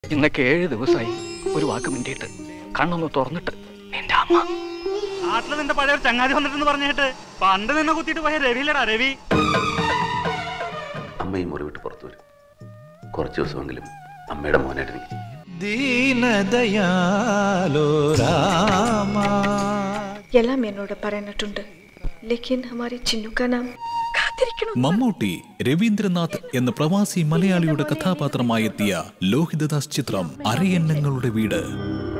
ഇന്നൊക്കെ ഏഴ് ദിവസമായി ഒരു വാക്ക് മിണ്ടിയിട്ട് കണ്ണൊന്ന് തുറന്നിട്ട് നിന്റെ അമ്മ നാട്ടില് നിന്റെ പഴയ ഒരു ചങ്ങാതി വന്നിട്ടെന്ന് പറഞ്ഞിട്ട് പണ്ട് നിന്നെ കുത്തിയിട്ട് പോയ രവിയിലടാ രവി അമ്മ ഈ മുറി വിട്ട് പുറത്തു വരും കുറച്ച് ദിവസമെങ്കിലും അമ്മയുടെ മോനായിട്ട് എനിക്ക് ജീവിക്കാം. ദീനദയാലോ രാമ എല്ലാം എന്നോട് പറഞ്ഞിട്ടുണ്ട് ലേക്കിൻ ഹമാരി ചിന്നുക്ക നാം കാത്തിരിക്കണം മമ്മൂട്ടി രവീന്ദ്രനാഥ് എന്ന പ്രവാസി മലയാളിയുടെ കഥാപാത്രമായെത്തിയ ലോഹിതദാസ് ചിത്രം അരയന്നങ്ങളുടെ വീട്